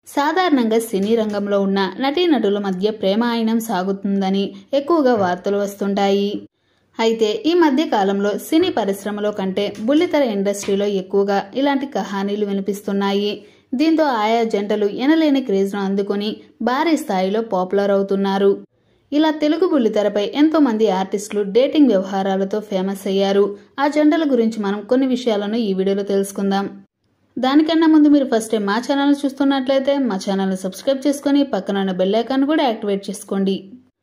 సాధారణంగా సినీ రంగంలో ఉన్న నటీనటుల మధ్య ప్రేమాయణం సాగుతుందని ఎక్కువగా వార్తలు వస్తుంటాయి అయితే ఈ మధ్య కాలంలో సినీ పరిశ్రమలో కంటే బుల్లితెర ఇండస్ట్రీలో ఎక్కువగా ఇలాంటి కహానీలు వినిపిస్తున్నాయి దీంతో ఆయా జంటలు ఎనలేని క్రేజ్ను అందుకొని భారీ స్థాయిలో పాపులర్ అవుతున్నారు ఇలా తెలుగు బుల్లితెరపై ఎంతో మంది ఆర్టిస్టులు డేటింగ్ వ్యవహారాలతో ఫేమస్ అయ్యారు ఆ జంటల గురించి మనం కొన్ని విషయాలను ఈ వీడియోలో తెలుసుకుందాం దానికన్నా ముందు మీరు ఫస్ట్ టైం మా ఛానల్ చూస్తున్నట్లయితే మా ఛానల్ని సబ్స్క్రైబ్ చేసుకొని పక్కన ఉన్న బెల్ ఐకాన్ కూడా యాక్టివేట్ చేసుకోండి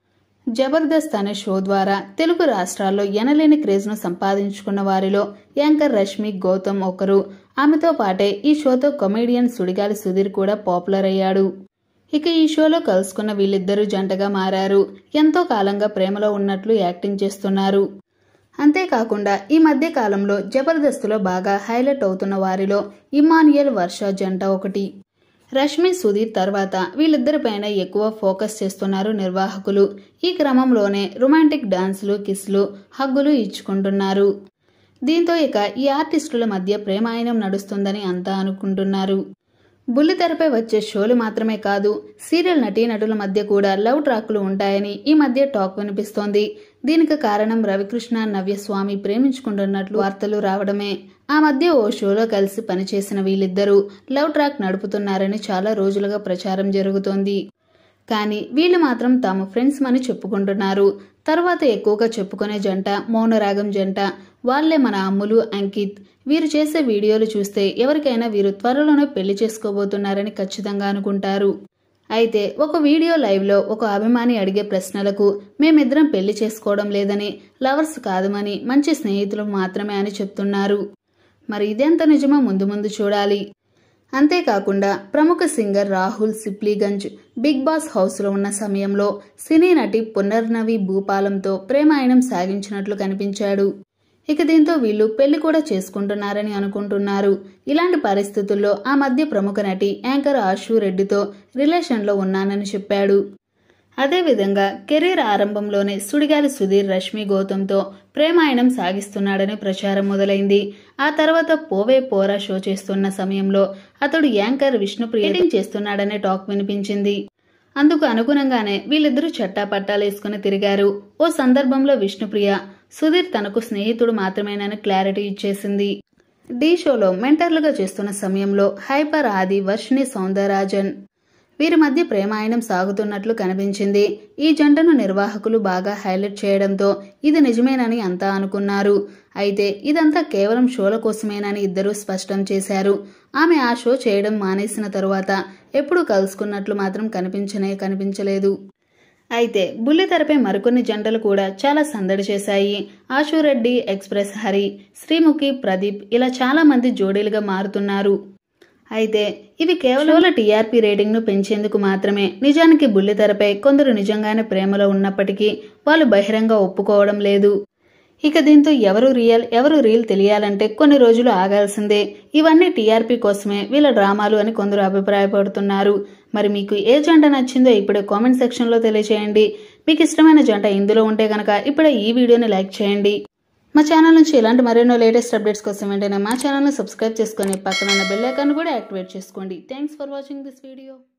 జబర్దస్త్ అనే షో ద్వారా తెలుగు రాష్ట్రాల్లో ఎనలేని క్రేజ్ను సంపాదించుకున్న వారిలో యాంకర్ రష్మి గౌతమ్ ఒకరు ఆమెతో పాటే ఈ షోతో కమెడియన్ సుడిగాలి సుధీర్ కూడా పాపులర్ అయ్యాడు ఇక ఈ షోలో కలుసుకున్న వీళ్ళిద్దరూ జంటగా మారారు ఎంతో కాలంగా ప్రేమలో ఉన్నట్లు యాక్టింగ్ చేస్తున్నారు అంతేకాకుండా ఈ మధ్య కాలంలో జబర్దస్త్లో బాగా హైలైట్ అవుతున్న వారిలో ఇమానియల్ వర్ష జంట ఒకటి రష్మి సుధీర్ తర్వాత వీళ్ళిద్దరిపైన ఎక్కువ ఫోకస్ చేస్తున్నారు నిర్వాహకులు ఈ క్రమంలోనే రొమాంటిక్ డాన్సులు కిస్లు హగ్గులు ఇచ్చుకుంటున్నారు దీంతో ఇక ఈ ఆర్టిస్టుల మధ్య ప్రేమాయణం నడుస్తుందని అంతా అనుకుంటున్నారు బుల్లితెరపై వచ్చే షోలు మాత్రమే కాదు సీరియల్ నటీనటుల మధ్య కూడా లవ్ ట్రాక్లు ఉంటాయని ఈ మధ్య టాక్ వినిపిస్తోంది దీనికి కారణం రవికృష్ణ నవ్యస్వామి ప్రేమించుకుంటున్నట్లు వార్తలు రావడమే ఆ మధ్య ఓ షోలో కలిసి పనిచేసిన వీళ్ళిద్దరూ లవ్ ట్రాక్ నడుపుతున్నారని చాలా రోజులుగా ప్రచారం జరుగుతోంది కానీ వీళ్ళు మాత్రం తాము ఫ్రెండ్స్ అని చెప్పుకుంటున్నారు తర్వాత ఎక్కువగా చెప్పుకునే జంట మౌనరాగం జంట వాళ్లే మన అమ్ములు అంకిత్ వీరు చేసే వీడియోలు చూస్తే ఎవరికైనా వీరు త్వరలోనే పెళ్లి చేసుకోబోతున్నారని ఖచ్చితంగా అనుకుంటారు అయితే ఒక వీడియో లైవ్లో ఒక అభిమాని అడిగే ప్రశ్నలకు మేమిద్దరం పెళ్లి చేసుకోవడం లేదని లవర్స్ కాదమని మంచి స్నేహితులు మాత్రమే అని చెప్తున్నారు మరి ఇదెంత నిజమో ముందు ముందు చూడాలి అంతేకాకుండా ప్రముఖ singer Rahul Sipligunj big boss హౌస్లో ఉన్న సమయంలో సినీ నటి పునర్నవి భూపాలంతో ప్రేమాయణం సాగించినట్లు కనిపించాడు ఇక దీంతో వీళ్ళు పెళ్లి కూడా చేసుకుంటున్నారని అనుకుంటున్నారు ఇలాంటి పరిస్థితుల్లో ఆ మధ్య ప్రముఖ నటి యాంకర్ ఆశు రెడ్డితో రిలేషన్లో ఉన్నానని చెప్పాడు అదేవిధంగా కెరీర్ ఆరంభంలోనే సుడిగాలి సుధీర్ రష్మి గౌతమ్తో ప్రేమాయణం సాగిస్తున్నాడని ప్రచారం మొదలైంది ఆ తర్వాత పోవే పోరా షో చేస్తున్న సమయంలో అతడు యాంకర్ విష్ణుప్రియ చేస్తున్నాడనే టాక్ వినిపించింది అందుకు అనుగుణంగానే వీళ్ళిద్దరూ చట్టా పట్టాలేసుకుని తిరిగారు ఓ సందర్భంలో విష్ణుప్రియ సుధీర్ తనకు స్నేహితుడు మాత్రమేనని క్లారిటీ ఇచ్చేసింది డి షోలో మెంటర్లుగా చేస్తున్న సమయంలో హైపర్ ఆది వర్షిణి సౌందరరాజన్ వీరి మధ్య ప్రేమాయణం సాగుతున్నట్లు కనిపించింది ఈ జంటను నిర్వాహకులు బాగా హైలైట్ చేయడంతో ఇది నిజమేనని అంతా అనుకున్నారు అయితే ఇదంతా కేవలం షోల కోసమేనని ఇద్దరూ స్పష్టం చేశారు ఆమె ఆ షో చేయడం మానేసిన తరువాత ఎప్పుడు కలుసుకున్నట్లు మాత్రం కనిపించనే కనిపించలేదు అయితే బుల్లితెరపై మరికొన్ని జంటలు కూడా చాలా సందడి చేశాయి ఆశురెడ్డి ఎక్స్ప్రెస్ హరి శ్రీముఖి ప్రదీప్ ఇలా చాలా మంది జోడీలుగా మారుతున్నారు అయితే ఇవి కేవలం టీఆర్పీ రేటింగ్ను పెంచేందుకు మాత్రమే నిజానికి బుల్లితెరపై కొందరు నిజంగానే ప్రేమలో ఉన్నప్పటికీ వాళ్ళు బహిరంగ ఒప్పుకోవడం లేదు ఇక దీంతో ఎవరు రియల్ ఎవరు రీల్ తెలియాలంటే కొన్ని రోజులు ఆగాల్సిందే ఇవన్నీ టీఆర్పీ కోసమే వీళ్ళ డ్రామాలు అని కొందరు అభిప్రాయపడుతున్నారు మరి మీకు ఏ జంట నచ్చిందో ఇప్పుడే కామెంట్ సెక్షన్లో తెలియజేయండి మీకు ఇష్టమైన జంట ఇందులో ఉంటే కనుక ఇప్పుడే ఈ వీడియోని లైక్ చేయండి మా ఛానల్ నుంచి ఇలాంటి మరెన్నో లేటెస్ట్ అప్డేట్స్ కోసం వెంటనే మా ఛానల్ని సబ్స్క్రైబ్ చేసుకొని పక్కన ఉన్న బెల్ ఐకాన్ కూడా యాక్టివేట్ చేసుకోండి thanks for watching this video